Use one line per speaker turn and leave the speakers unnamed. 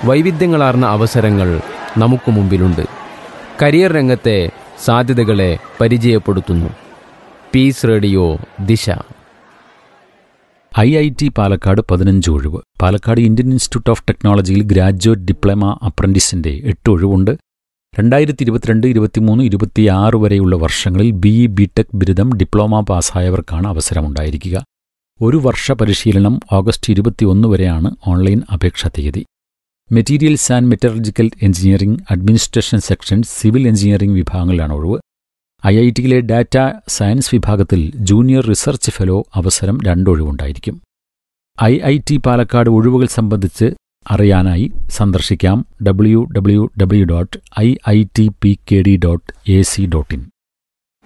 വൈവിധ്യങ്ങളാർന്ന അവസരങ്ങൾ നമുക്ക് മുമ്പിലുണ്ട് കരിയർ രംഗത്തെ സാധ്യതകളെ പരിചയപ്പെടുത്തുന്നു peace radio Disha
I I T Palakkad പതിനഞ്ച് ഒഴിവ് പാലക്കാട് ഇന്ത്യൻ ഇൻസ്റ്റിറ്റ്യൂട്ട് ഓഫ് ടെക്നോളജിയിൽ ഗ്രാജുവേറ്റ് ഡിപ്ലോമ അപ്രന്റീസിന്റെ എട്ട് ഒഴിവുണ്ട് രണ്ടായിരത്തി ഇരുപത്തിരണ്ട് ഇരുപത്തിമൂന്ന് ഇരുപത്തിയാറ് വരെയുള്ള വർഷങ്ങളിൽ ബി ഇ ബി ടെക് ബിരുദം ഡിപ്ലോമ പാസ്സായവർക്കാണ് അവസരമുണ്ടായിരിക്കുക ഒരു വർഷ പരിശീലനം ഓഗസ്റ്റ് ഇരുപത്തിയൊന്ന് വരെയാണ് ഓൺലൈൻ അപേക്ഷാ തീയതി materials and metallurgical engineering administration section civil engineering വിഭാഗങ്ങളിലാണ് ഒഴിവ് ഐ ഐ ടിയിലെ ഡാറ്റ സയൻസ് വിഭാഗത്തിൽ ജൂനിയർ റിസർച്ച് ഫെലോ അവസരം രണ്ടൊഴിവുണ്ടായിരിക്കും ഐ ഐ ടി പാലക്കാട് ഒഴിവുകൾ സംബന്ധിച്ച് അറിയാനായി സന്ദർശിക്കാം W W W dot I I T P K D dot A C dot in